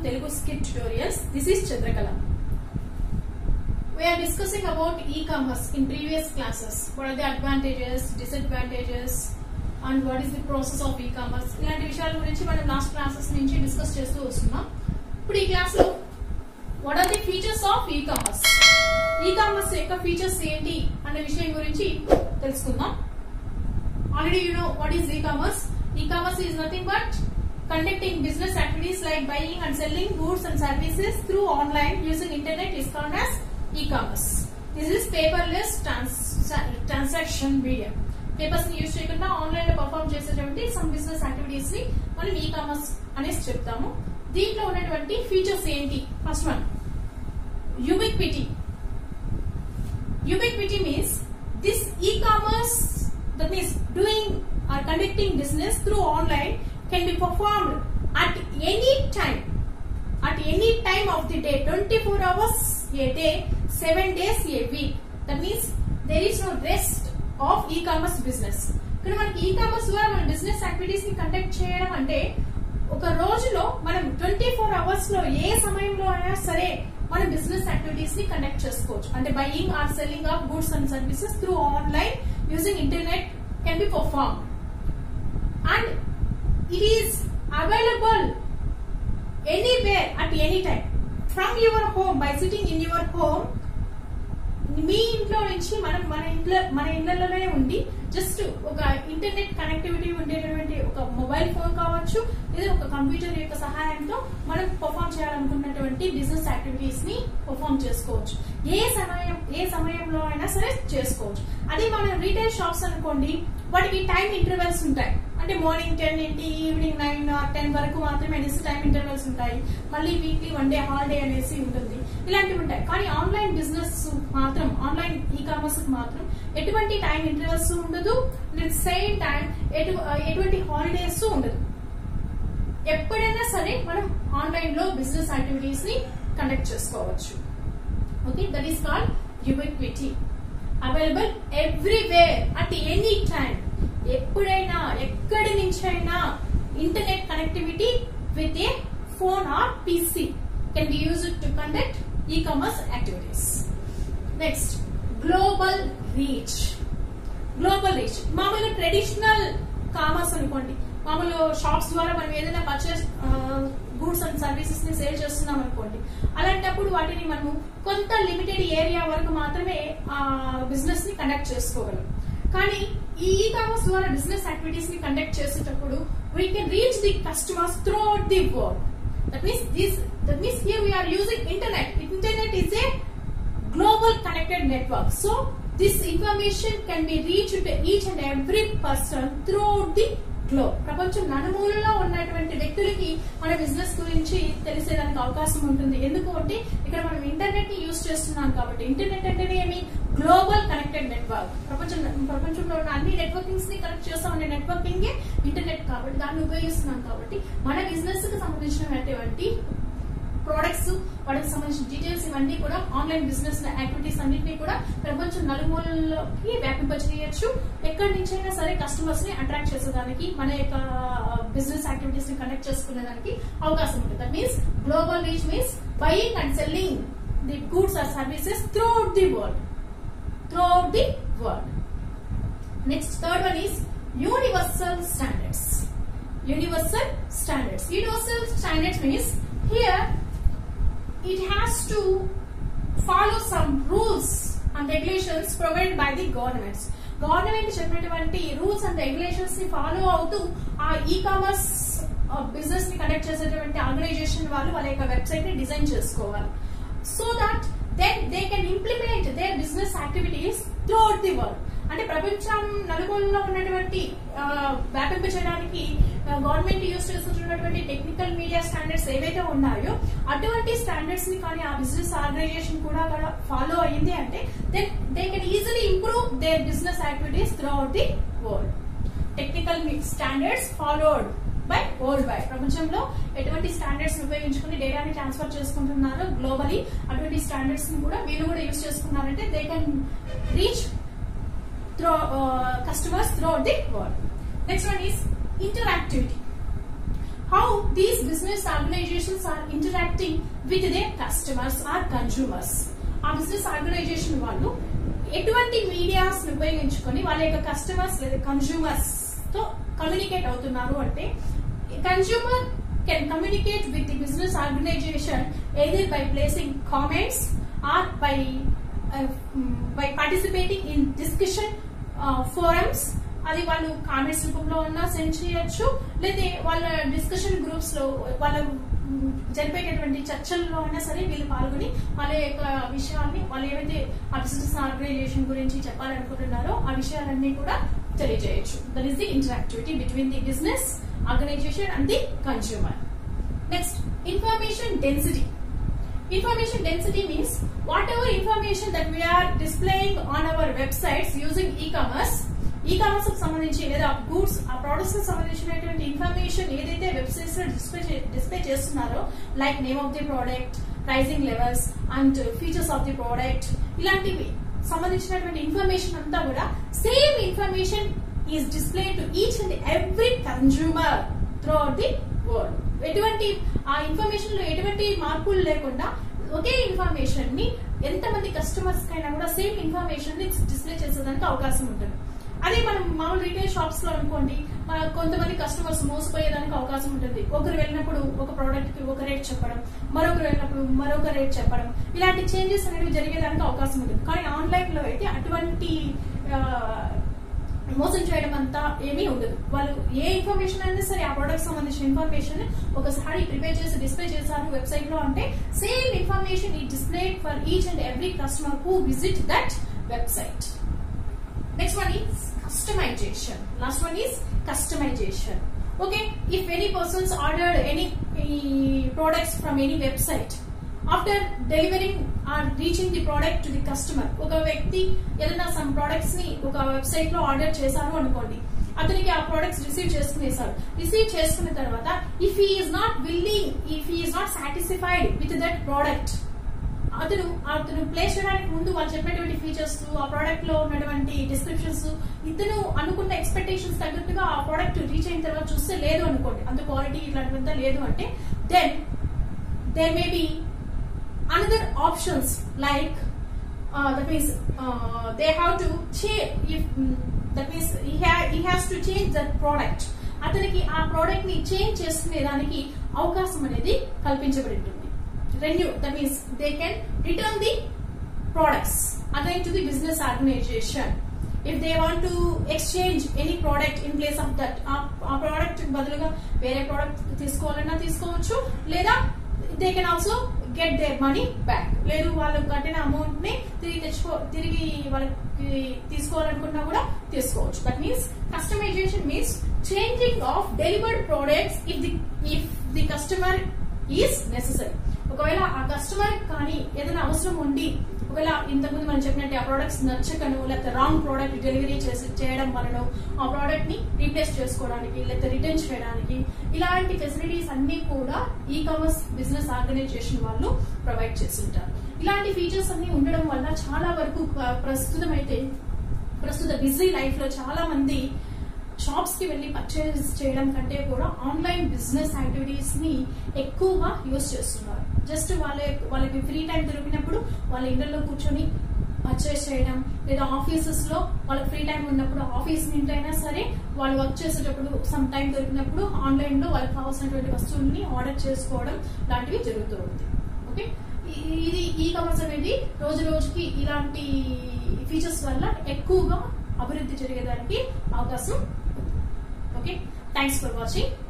Telugu skit tutorials. This is Chandrakala. We are discussing about e-commerce in previous classes. What are the advantages, disadvantages, and what is the process of e-commerce? ఇలాంటి విషయాల గురించి మనం last classes నుంచి discuss చేస్తూ వస్తున్నాం ఇప్పుడు ఈ class లో what are the features of e commerce e commerce యొక్క ఫీచర్స్ ఏంటి అనే విషయం గురించి తెలుసుకుందాం already you know what is e commerce e commerce is nothing but conducting business activities like buying and selling goods and services through online using internet is called as e commerce this is paperless transaction medium papers ని use చేయకుండా online లో perform చేసేటువంటి some business activities ని మనం e commerce అనేసి చెప్తాము దీంట్లో ఉన్నటువంటి ఫీచర్స్ ఏంటి first one ubiquity ubiquity means this e-commerce that means doing or conducting business through online can be performed at any time at any time of the day 24 hours a day 7 days a week that means there is no rest of e-commerce business ఇక్కడ మనకి ఈ commerce ద్వారా మన business activities ని conduct చేయడం అంటే ఒక రోజులో మనం ట్వంటీ ఫోర్ అవర్స్ లో ఏ సమయంలో అయినా సరే మనం బిజినెస్ యాక్టివిటీస్ ని కండక్ట్ చేసుకోవచ్చు అంటే buying or selling of goods and services through online using internet can be perform and it is available anywhere at any time from your home by sitting in your home మీ ఇంట్లో నుంచి మనం మన ఇంట్లో మన ఇళ్లలోనే ఉండి జస్ట్ ఒక ఇంటర్నెట్ కనెక్టివిటీ ఉండేటటువంటి ఒక మొబైల్ ఫోన్ కావచ్చు లేదా ఒక కంప్యూటర్ యొక్క సహాయంతో మనం పర్ఫామ్ చేయాలనుకున్నటువంటి బిజినెస్ యాక్టివిటీస్ ని పర్ఫామ్ చేసుకోవచ్చు ఏ సమయం ఏ సమయంలో అయినా సరే చేసుకోవచ్చు అది మనం రీటైల్ షాప్స్ అనుకోండి వాటికి టైం ఇంటర్వెల్స్ ఉంటాయి అంటే మార్నింగ్ టెన్ ఏంటి ఈవినింగ్ నైన్ ఆర్ టెన్ వరకు మాత్రమే అనేసి టైం ఇంటర్వెల్స్ ఉంటాయి మళ్ళీ వీక్లీ వన్ డే హాలిడే అనేసి ఉంటుంది ఇలాంటివి ఉంటాయి కానీ ఆన్లైన్ బిజినెస్ మాత్రం ఆన్లైన్ ఈ కామర్స్ మాత్రం ఎటువంటి టైం ఇంటర్వెల్స్ ఉండదు సేమ్ టైం ఎటువంటి హాలిడేస్ ఉండదు ఎప్పుడైనా సరే మనం ఆన్లైన్ లో బిజినెస్ యాక్టివిటీస్ ని కండక్ట్ చేసుకోవచ్చు okay that is called ubiquity available everywhere at any time ఎప్పుడైనా ఎక్కడి నుంచైనా internet connectivity with a phone or PC can be use to conduct e commerce activities next global reach global reach మామూలుగా traditional commerce అనుకోండి మామూలు shops ద్వారా మనం ఏదైనా purchase goods and services ని సేల్ చేస్తున్నాం అనుకోండి అలాంటప్పుడు వాటిని మనము కొంత లిమిటెడ్ ఏరియా వరకు మాత్రమే ఆ బిజినెస్ ని కండక్ట్ చేసుకోగలం కానీ ఈ ఈ కామర్స్ ద్వారా బిజినెస్ యాక్టివిటీస్ ని కండక్ట్ చేసేటప్పుడు we can reach the customers throughout the world that means this that means here we are using internet internet is a global connected network. So this information can be reached to each and every person throughout the globe ప్రపంచం నలుమూలలో ఉన్నటువంటి వ్యక్తులకి మన business గురించి తెలిసేదానికి అవకాశం ఉంటుంది ఎందుకు అంటే ఇక్కడ మనం ఇంటర్నెట్ ని యూజ్ చేస్తున్నాం కాబట్టి ఇంటర్నెట్ అంటేనే ఏమి గ్లోబల్ కనెక్టెడ్ నెట్వర్క్ ప్రపంచం ప్రపంచంలో ఉన్న అన్ని నెట్వర్కింగ్స్ ని కనెక్ట్ చేస్తా ఉండే నెట్వర్కింగ్ ఇంటర్నెట్ కాబట్టి దాన్ని ఉపయోగిస్తున్నాం కాబట్టి మన బిజినెస్ కి సంబంధించినటువంటి ప్రోడక్ట్స్ వాటికి సంబంధించిన డీటెయిల్స్ ఇవన్నీ కూడా ఆన్లైన్ బిజినెస్ యాక్టివిటీస్ అన్నింటినీ కూడా ప్రపంచం నలుమూలలోకి వ్యాపింపచేయచ్చు ఎక్కడి నుంచైనా సరే కస్టమర్స్ ని అట్రాక్ట్ చేసేదానికి మన యొక్క బిజినెస్ యాక్టివిటీస్ ని కండక్ట్ చేసుకునేదానికి అవకాశం ఉంటుంది that means global reach means buying and selling the goods or services throughout the world throughout the world next third one is universal standards universal standards universal standards means here it has to follow some rules and regulations provided by the governments. Government చెప్పినటువంటి rules and regulations ని follow అవుతూ ఆ e-commerce business ని conduct చేసేటువంటి organisation వాళ్ళు వాళ్ళ యొక్క website ని డిజైన్ చేసుకోవాలి so that then they can implement their business activities throughout the world అంటే ప్రపంచం నలుమూలలో ఉన్నటువంటి వ్యాపింప చేయడానికి గవర్నమెంట్ యూస్ చేస్తున్నటువంటి టెక్నికల్ మీడియా స్టాండర్డ్స్ ఏవైతే ఉన్నాయో అటువంటి స్టాండర్డ్స్ ని కానీ ఆ బిజినెస్ ఆర్గనైజేషన్ కూడా ఫాలో అయ్యింది అంటే then they can easily improve their business activities throughout the world technical standards followed by world wide ప్రపంచంలో ఎటువంటి స్టాండర్డ్స్ ఉపయోగించుకుని డేటాని ట్రాన్స్ఫర్ చేసుకుంటున్నారో గ్లోబలీ అటువంటి స్టాండర్డ్స్ ని కూడా వీళ్ళు కూడా యూస్ చేసుకున్నారంటే they can reach through uh, customers throughout the world. Next one is interactivity. how these business organizations are interacting with their customers or consumers ఆ బిజినెస్ ఆర్గనైజేషన్ వాళ్ళు ఎటువంటి మీడియాస్ ఉపయోగించుకొని వాళ్ళ యొక్క కస్టమర్స్ లేదా కన్జ్యూమర్స్ తో కమ్యూనికేట్ అవుతున్నారు అంటే consumer can communicate with the business organisation either by placing comments or by uh, mm, by participating in discussion uh, forums అది వాళ్ళు కామెంట్స్ రూపంలో ఉన్నా సెండ్ చేయొచ్చు లేదా వాళ్ళ డిస్కషన్ గ్రూప్స్ లో వాళ్ళ మ్, జరిపేటటువంటి చర్చల్లో అయినా సరే వీళ్ళు పాల్గొని వాళ్ళ యొక్క విషయాల్ని వాళ్ళు ఏవైతే ఆ బిజినెస్ ఆర్గనైజేషన్ గురించి చెప్పాలనుకుంటున్నారో ఆ విషయాలన్నీ కూడా తెలియజేయచ్చు that is the interactivity between the business organisation and the consumer next information density information density means whatever information that we are displaying on our websites using e-commerce e-commerce కు సంబంధించి లేదా goods ఆ products కి సంబంధించినటువంటి information ఏదైతే websites లో display display చేస్తున్నారో like name of the product pricing levels and features of the product ఇలాంటివి సంబంధించినటువంటి ఇన్ఫర్మేషన్ అంతా కూడా same information is display to each and every consumer throughout the world ఎటువంటి ఆ ఇన్ఫర్మేషన్ లో ఎటువంటి మార్పులు లేకుండా ఒకే ఇన్ఫర్మేషన్ ని ఎంతమంది కస్టమర్స్ కైనా కూడా సేమ్ ఇన్ఫర్మేషన్ ని డిస్ప్లే చేసేదానికి అవకాశం ఉంటుంది అదే మనం మామూలు రీటైల్ షాప్స్ లో అనుకోండి మన కొంతమంది కస్టమర్స్ మోసపోయేదానికి అవకాశం ఉంటుంది ఒకరు వెళ్ళినప్పుడు ఒక ప్రోడక్ట్ కి ఒక రేట్ చెప్పడం మరొకరు వెళ్ళినప్పుడు మరొక రేట్ చెప్పడం ఇలాంటి చేంజెస్ అనేవి జరిగేదానికి అవకాశం ఉంటుంది కానీ ఆన్లైన్ లో అయితే అటువంటి ఆ, మోసం చేయడం అంతా ఏమీ ఉండదు వాళ్ళు ఏ ఇన్ఫర్మేషన్ అయినా సరే ఆ ప్రొడక్ట్ సంబంధించిన ఇన్ఫర్మేషన్ ఒకసారి ప్రిపేర్ చేసి డిస్ప్లే చేశారు వెబ్సైట్ లో అంటే సేమ్ ఇన్ఫర్మేషన్ ఈ display for each and every customer who visit that website Next one is customization. Last one is customization. Okay, if any persons ordered any, any products from any website, after delivering or reaching the product to the customer, ఒక వ్యక్తి ఏదైనా some products ని ఒక website లో order చేశారు అనుకోండి అతనికి ఆ ప్రొడక్ట్స్ రిసీవ్ చేసుకునేసారు రిసీవ్ చేసుకున్న తర్వాత if he is not willing if he is not satisfied with that product అతను అతను ప్లేస్ చేయడానికి ముందు వాళ్ళు చెప్పినటువంటి ఫీచర్స్ ఆ ప్రోడక్ట్ లో ఉన్నటువంటి డిస్క్రిప్షన్స్ ఇతను అనుకున్న ఎక్స్పెక్టేషన్స్ తగ్గట్టుగా ఆ ప్రోడక్ట్ రీచ్ అయిన తర్వాత చూస్తే లేదు అనుకోండి అంత క్వాలిటీ ఇట్లాంటివంతా లేదు అంటే then there may be another options like that means they have to change if that means he has to change that product అతనికి ఆ ప్రోడక్ట్ ని చేంజ్ చేసుకునే దానికి అవకాశం అనేది కల్పించబడి ఉంటుంది renew that means they can return the products again to the business organization if they want to exchange any product in place of that ఆ product బదులుగా వేరే ప్రోడక్ట్ తీసుకోవాలన్నా తీసుకోవచ్చు లేదా they can also get their money back లేదు వాళ్ళు కట్టిన amount ని తిరిగి తెచ్చుకో తిరిగి వాళ్ళకి తీసుకోవాలనుకున్నా కూడా తీసుకోవచ్చు that means customisation means changing of delivered products if the if the customer is necessary ఒకవేళ ఆ కస్టమర్ కానీ ఏదైనా అవసరం ఉండి ఒకవేళ ఇంతకుముందు మనం చెప్పినట్టు ఆ ప్రోడక్ట్స్ నచ్చకను లేకపోతే రాంగ్ ప్రోడక్ట్ డెలివరీ చేసి చేయడం వలన ఆ ప్రోడక్ట్ ని రీప్లేస్ చేసుకోవడానికి లేకపోతే రిటర్న్ చేయడానికి ఇలాంటి ఫెసిలిటీస్ అన్ని కూడా ఈ కామర్స్ బిజినెస్ ఆర్గనైజేషన్ వాళ్ళు ప్రొవైడ్ చేస్తుంటారు ఇలాంటి ఫీచర్స్ అన్ని ఉండడం వల్ల చాలా వరకు ప్ర- ప్రస్తుతం అయితే ప్రస్తుత బిజీ లైఫ్ లో చాలా మంది షాప్స్ కి వెళ్ళి పర్చేస్ చేయడం కంటే కూడా ఆన్లైన్ బిజినెస్ యాక్టివిటీస్ ని ఎక్కువగా యూస్ చేస్తున్నారు జస్ట్ వాళ్ళ వాళ్ళకి ఫ్రీ టైం దొరికినప్పుడు వాళ్ళ ఇళ్లలో కూర్చొని పర్చేస్ చేయడం లేదా ఆఫీసెస్ లో వాళ్ళకి ఫ్రీ టైం ఉన్నప్పుడు ఆఫీస్ నుండి అయినా సరే వాళ్ళు వర్క్ చేసేటప్పుడు సమ్ టైం దొరికినప్పుడు ఆన్లైన్ లో వాళ్ళకి కావాల్సినటువంటి వస్తువుల్ని ఆర్డర్ చేసుకోవడం లాంటివి జరుగుతూ ఉంది ఓకే ఈ- ఇది ఈ కామర్స్ అనేది రోజు రోజుకి ఇలాంటి ఫీచర్స్ వల్ల ఎక్కువగా అభివృద్ధి జరిగేదానికి అవకాశం ఉంది ఓకే థ్యాంక్స్ ఫర్ వాచింగ్